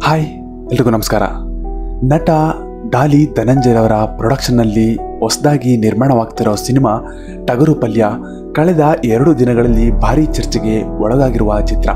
hi ಎಲ್ರಿಗೂ ನಮಸ್ಕಾರ ನಟ ಡಾಲಿ ಧನಂಜಯ್ ಅವರ ಪ್ರೊಡಕ್ಷನ್ನಲ್ಲಿ ಹೊಸದಾಗಿ ನಿರ್ಮಾಣವಾಗ್ತಿರೋ ಸಿನಿಮಾ ಟಗರು ಪಲ್ಯ ಕಳೆದ ಎರಡು ದಿನಗಳಲ್ಲಿ ಭಾರಿ ಚರ್ಚೆಗೆ ಒಳಗಾಗಿರುವ ಚಿತ್ರ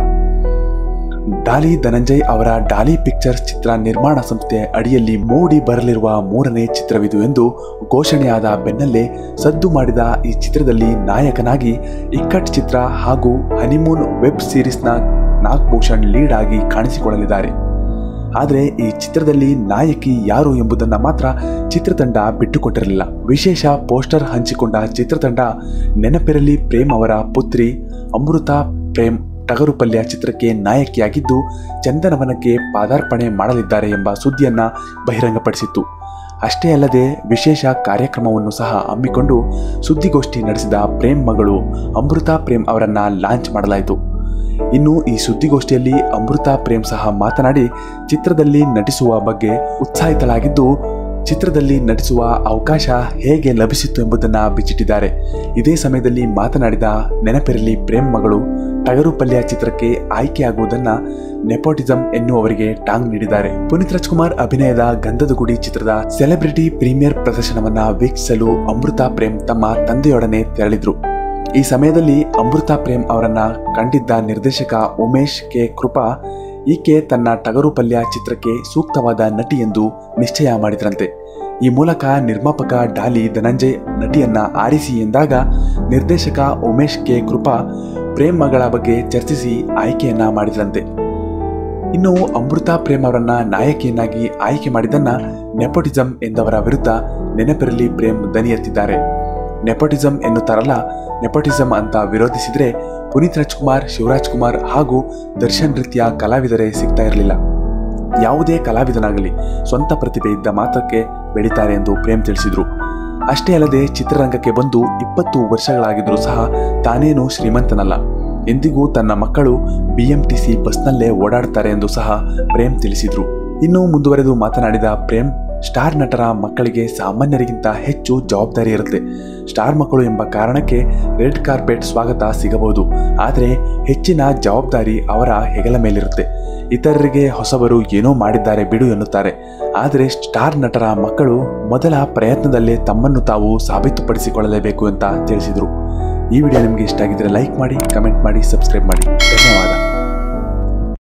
ಡಾಲಿ ಧನಂಜಯ್ ಅವರ ಡಾಲಿ ಪಿಕ್ಚರ್ಸ್ ಚಿತ್ರ ನಿರ್ಮಾಣ ಸಂಸ್ಥೆ ಅಡಿಯಲ್ಲಿ ಮೂಡಿ ಬರಲಿರುವ ಮೂರನೇ ಚಿತ್ರವಿದು ಎಂದು ಘೋಷಣೆಯಾದ ಬೆನ್ನಲ್ಲೇ ಸದ್ದು ಮಾಡಿದ ಈ ಚಿತ್ರದಲ್ಲಿ ನಾಯಕನಾಗಿ ಇಕ್ಕಟ್ ಚಿತ್ರ ಹಾಗೂ ಹನಿಮೂನ್ ವೆಬ್ ಸೀರೀಸ್ನ ನಾಗಭೂಷಣ್ ಲೀಡ್ ಆಗಿ ಕಾಣಿಸಿಕೊಳ್ಳಲಿದ್ದಾರೆ ಆದರೆ ಈ ಚಿತ್ರದಲ್ಲಿ ನಾಯಕಿ ಯಾರು ಎಂಬುದನ್ನು ಮಾತ್ರ ಚಿತ್ರತಂಡ ಬಿಟ್ಟುಕೊಟ್ಟಿರಲಿಲ್ಲ ವಿಶೇಷ ಪೋಸ್ಟರ್ ಹಂಚಿಕೊಂಡ ಚಿತ್ರತಂಡ ನೆನಪಿರಲಿ ಪ್ರೇಮ್ ಅವರ ಪುತ್ರಿ ಅಮೃತ ಪ್ರೇಮ್ ಟಗರು ಪಲ್ಯ ಚಿತ್ರಕ್ಕೆ ನಾಯಕಿಯಾಗಿದ್ದು ಚಂದನವನಕ್ಕೆ ಪಾದಾರ್ಪಣೆ ಮಾಡಲಿದ್ದಾರೆ ಎಂಬ ಸುದ್ದಿಯನ್ನ ಬಹಿರಂಗಪಡಿಸಿತ್ತು ಅಷ್ಟೇ ಅಲ್ಲದೆ ವಿಶೇಷ ಕಾರ್ಯಕ್ರಮವನ್ನು ಸಹ ಹಮ್ಮಿಕೊಂಡು ಸುದ್ದಿಗೋಷ್ಠಿ ನಡೆಸಿದ ಪ್ರೇಮ್ ಮಗಳು ಅಮೃತ ಪ್ರೇಮ್ ಅವರನ್ನ ಲಾಂಚ್ ಮಾಡಲಾಯಿತು ಇನ್ನು ಈ ಸುದ್ದಿಗೋಷ್ಠಿಯಲ್ಲಿ ಅಮೃತ ಪ್ರೇಮ್ ಸಹ ಮಾತನಾಡಿ ಚಿತ್ರದಲ್ಲಿ ನಟಿಸುವ ಬಗ್ಗೆ ಉತ್ಸಾಹಿತಳಾಗಿದ್ದು ಚಿತ್ರದಲ್ಲಿ ನಟಿಸುವ ಅವಕಾಶ ಹೇಗೆ ಲಭಿಸಿತ್ತು ಎಂಬುದನ್ನು ಬಿಚ್ಚಿಟ್ಟಿದ್ದಾರೆ ಇದೇ ಸಮಯದಲ್ಲಿ ಮಾತನಾಡಿದ ನೆನಪಿರಲಿ ಪ್ರೇಮ್ ಮಗಳು ಟಗರು ಪಲ್ಯ ಚಿತ್ರಕ್ಕೆ ಆಯ್ಕೆಯಾಗುವುದನ್ನ ನೆಪೋಟಿಸಂ ಎನ್ನುವವರಿಗೆ ಟಾಂಗ್ ನೀಡಿದ್ದಾರೆ ಪುನೀತ್ ರಾಜ್ಕುಮಾರ್ ಅಭಿನಯದ ಗಂಧದ ಗುಡಿ ಚಿತ್ರದ ಸೆಲೆಬ್ರಿಟಿ ಪ್ರೀಮಿಯರ್ ಪ್ರದರ್ಶನವನ್ನ ವೀಕ್ಷಿಸಲು ಅಮೃತ ಪ್ರೇಮ್ ತಮ್ಮ ತಂದೆಯೊಡನೆ ತೆರಳಿದ್ರು ಈ ಸಮಯದಲ್ಲಿ ಅಮೃತ ಪ್ರೇಮ್ ಅವರನ್ನ ಕಂಡಿದ್ದ ನಿರ್ದೇಶಕ ಉಮೇಶ್ ಕೆ ಕೃಪಾ ಈಕೆ ತನ್ನ ಟಗರು ಪಲ್ಯ ಚಿತ್ರಕ್ಕೆ ಸೂಕ್ತವಾದ ನಟಿ ಎಂದು ನಿಶ್ಚಯ ಮಾಡಿದ್ರಂತೆ ಈ ಮೂಲಕ ನಿರ್ಮಾಪಕ ಡಾಲಿ ಧನಂಜಯ್ ನಟಿಯನ್ನ ಆರಿಸಿ ಎಂದಾಗ ನಿರ್ದೇಶಕ ಉಮೇಶ್ ಕೆ ಕೃಪಾ ಪ್ರೇಮ್ ಮಗಳ ಬಗ್ಗೆ ಚರ್ಚಿಸಿ ಆಯ್ಕೆಯನ್ನ ಮಾಡಿದ್ರಂತೆ ಇನ್ನು ಅಮೃತ ಪ್ರೇಮ್ ಅವರನ್ನ ನಾಯಕಿಯನ್ನಾಗಿ ಆಯ್ಕೆ ಮಾಡಿದ್ದನ್ನ ನೆಪೋಟಿಸಂ ಎಂದವರ ವಿರುದ್ಧ ನೆನಪಿರಲಿ ಪ್ರೇಮ್ ದನಿ ಎತ್ತಿದ್ದಾರೆ ನೆಪೋಟಿಸಂ ಎನ್ನುತ್ತಾರಲ್ಲ ನೆಪೋಟಿಸಂ ಅಂತ ವಿರೋಧಿಸಿದ್ರೆ ಪುನೀತ್ ರಾಜ್ಕುಮಾರ್ ಶಿವರಾಜ್ ಕುಮಾರ್ ಹಾಗೂ ದರ್ಶನ್ ರೀತಿಯ ಕಲಾವಿದರೇ ಸಿಗ್ತಾ ಇರಲಿಲ್ಲ ಯಾವುದೇ ಕಲಾವಿದನಾಗಲಿ ಸ್ವಂತ ಪ್ರತಿಭೆ ಇದ್ದ ಮಾತ್ರಕ್ಕೆ ಬೆಳೀತಾರೆ ಎಂದು ಪ್ರೇಮ್ ತಿಳಿಸಿದ್ರು ಅಷ್ಟೇ ಅಲ್ಲದೆ ಚಿತ್ರರಂಗಕ್ಕೆ ಬಂದು ಇಪ್ಪತ್ತು ವರ್ಷಗಳಾಗಿದ್ರೂ ಸಹ ತಾನೇನು ಶ್ರೀಮಂತನಲ್ಲ ಎಂದಿಗೂ ತನ್ನ ಮಕ್ಕಳು ಬಿಎಂಟಿಸಿ ಬಸ್ನಲ್ಲೇ ಓಡಾಡ್ತಾರೆ ಎಂದು ಸಹ ಪ್ರೇಮ್ ತಿಳಿಸಿದ್ರು ಇನ್ನು ಮುಂದುವರೆದು ಮಾತನಾಡಿದ ಪ್ರೇಮ್ ಸ್ಟಾರ್ ನಟರ ಮಕ್ಕಳಿಗೆ ಸಾಮಾನ್ಯರಿಗಿಂತ ಹೆಚ್ಚು ಜವಾಬ್ದಾರಿ ಇರುತ್ತೆ ಸ್ಟಾರ್ ಮಕ್ಕಳು ಎಂಬ ಕಾರಣಕ್ಕೆ ರೆಡ್ ಕಾರ್ಪೆಟ್ ಸ್ವಾಗತ ಸಿಗಬಹುದು ಆದರೆ ಹೆಚ್ಚಿನ ಜವಾಬ್ದಾರಿ ಅವರ ಹೆಗಲ ಮೇಲಿರುತ್ತೆ ಇತರರಿಗೆ ಹೊಸಬರು ಏನೋ ಮಾಡಿದ್ದಾರೆ ಬಿಡು ಎನ್ನುತ್ತಾರೆ ಆದರೆ ಸ್ಟಾರ್ ನಟರ ಮಕ್ಕಳು ಮೊದಲ ಪ್ರಯತ್ನದಲ್ಲೇ ತಮ್ಮನ್ನು ತಾವು ಸಾಬೀತುಪಡಿಸಿಕೊಳ್ಳಲೇಬೇಕು ಅಂತ ತಿಳಿಸಿದರು ಈ ವಿಡಿಯೋ ನಿಮಗೆ ಇಷ್ಟ ಆಗಿದ್ರೆ ಲೈಕ್ ಮಾಡಿ ಕಮೆಂಟ್ ಮಾಡಿ ಸಬ್ಸ್ಕ್ರೈಬ್ ಮಾಡಿ ಧನ್ಯವಾದ